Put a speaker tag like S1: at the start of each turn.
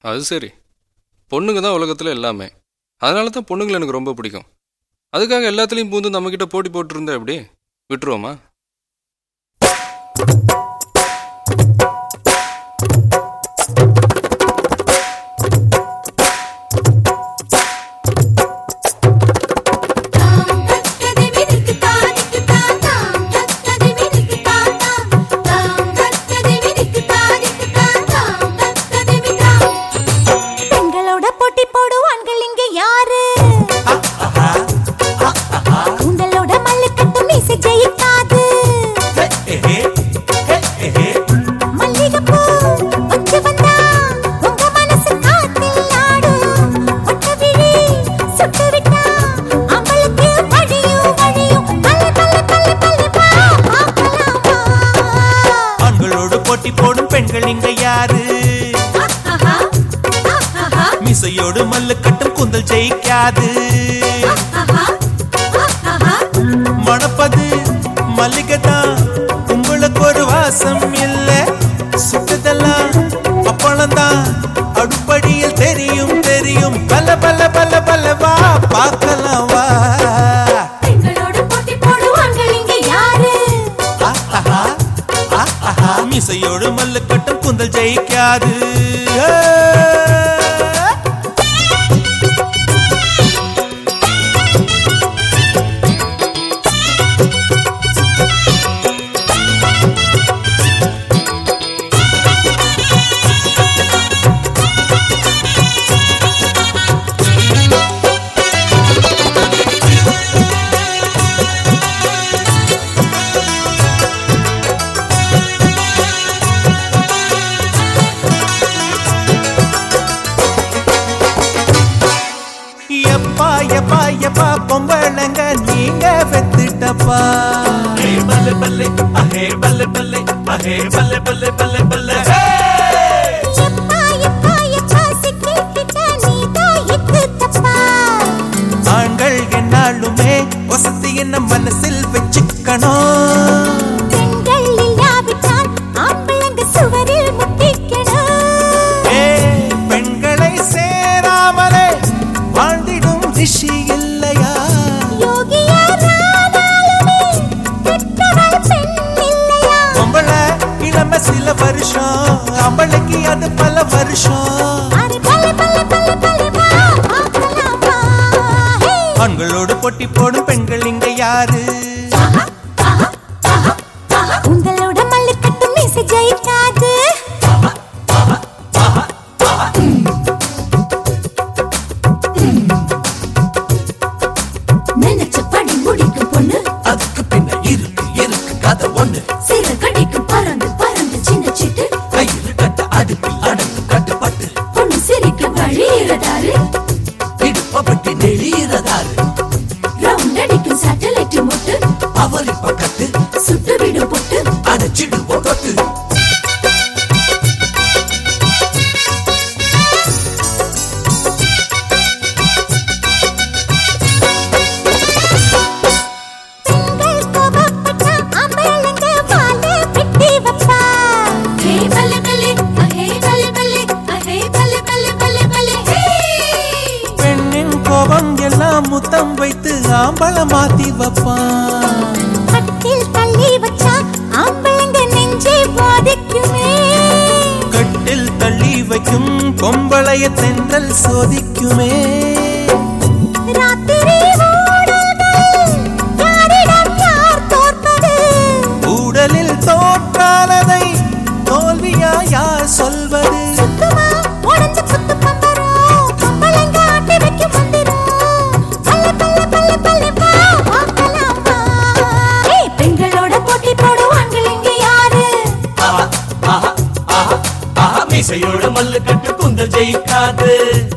S1: அது சரி பொண்ணுங்க தான் உலகத்தில் எல்லாமே அதனால தான் பொண்ணுங்களை எனக்கு ரொம்ப பிடிக்கும் அதுக்காக எல்லாத்துலேயும் பூந்து நம்மக்கிட்ட போட்டி போட்டுருந்தா எப்படி விட்டுருவோமா
S2: பெண்களோட போட்டி போடும் ஆண்கள் இங்க யாரு உங்களோட மல்லுக்கட்டு மீசை ஜெயிக்காது மல்லிகைப்பூ வச்சு வந்தா உங்க மனசு காத்தில் ஆடும் ஒட்ட விழி சுட்டு விட்டா அவளுக்கு வழியும் வழியும் பல்ல பல்ல பல்ல பல்ல வா பார்க்கலாம் வா.
S3: ஆண்களோடு போட்டி போடும் பெண்கள் இங்க யாரு
S2: ஆஹா, ஆஹா,
S3: மிசையோடு மல்லு கட்டும் குந்தல் ஜெயிக்காது
S2: ஆஹா, ஆஹா.
S3: மணப்பது மல்லிகை தான் உங்களுக்கு ஒரு வாசம் இல்ல சுட்டதெல்லாம் அப்பளம் தான் அடுப்படியில் தெரியும் தெரியும் பல பல பல பல வா பார்க்கலாம் வா
S2: பெண்களோட போட்டி போடும் ஆண்கள் இங்க யாரு
S3: ஆஹா, ஆஹா, மிசையோடு மல்லு கட்டும் குந்தல் ஜெயிக்காது ஏ. எப்பா எப்பா எப்பா பொம்பளைங்க நீங்க வெத்துட்டப்பா பல்ல பல்ல அஹே பல்ல பல்ல அஹே பல்ல பல்ல பல்ல பல்ல
S2: எப்பா எப்பா எப்பா சிக்கிக்கிட்ட நீதான் இக்கு தப்பா
S3: ஆண்கள் என்னாலுமே வசதி என்ன மனசில் வச்சுக்கணும்
S2: பெண்கள் இல்லாவிட்டால் ஆம்பளங்க சுவரில் முட்டிக்கணும்
S3: ஏ பெண்களை சேராமலே வாழ்ந்திடும் ரிஷி இல்லையா
S2: யோகியரானாலுமே பெற்றவள் பெண் இல்லையா
S3: பொம்பளை இளம சில வருஷம் அவளுக்கு அது பல வருஷம்
S2: அरे பல்ல பல்ல பல்ல பல்ல வா பார்க்கலாம் வா ஹே
S3: ஆண்களோடு போட்டி போடும் பெண்கள் இங்க யாரு
S2: உங்களோட மல்லுக்கட்டு மீசை ஜெயிக்காது நினைச்சபடி முடிக்கும் பொண்ணு
S3: அதுக்கு பின்ன இருக்கு இருக்கு கதை ஒண்ணு
S2: சிற கடிக்கும் பறந்து பறந்து சின்ன சிட்டு
S3: கையில் கட்ட அடுப்பில் அடங்கு கட்டுப்பட்டு
S2: பொண்ணு சிரிக்க வழியிறதாரு
S3: இடுப்பப்பட்டு நெளியறதாரு
S2: ரவுண்ட் அடிக்கும் சேட்டலைட் முட்டு
S3: அவரி பக்கத்து
S2: சுட்டு விடும் பொட்டு
S3: அடைச்சிடு ஒட்டு
S2: பெண்கள் கோபப்பட்டா ஆம்பளைங்க வால வெட்டி வைப்பா ஹே பல்ல பல்ல ஹே பல்ல பல்ல ஹே பல்ல பல்ல பல்ல பல்ல ஹே
S3: பெண்ணின் கோபம் எல்லாம் முத்தம் வைத்து ஆம்பள மாத்தி வைப்பான்
S2: கட்டில் தள்ளி வச்சா ஆம்பளைங்க நெஞ்சை பாதிக்குமே
S3: கட்டில் தள்ளி வைக்கும் பொம்பளைய தென்றல் சோதிக்குமே
S2: ராத்திரி ஊடல்கள் யாரிடம் யார் தோற்பது
S3: ஊடலில் தோற்றானதை தோல்வியா யார் சொல்வது
S2: சுத்தமா உடஞ்ச குத்து பம்பரம் பொம்பளைங்க ஆட்டி வைக்கும் மந்திரம் பல்ல பல்ல பல்ல பல்ல வா பார்க்கலாம் வா ஏய் பெண்களோட போட்டி போடும் ஆண்கள் இங்க யாரு
S3: மீசையோட மல்லு கட்டு குந்தல் ஜெயிக்காது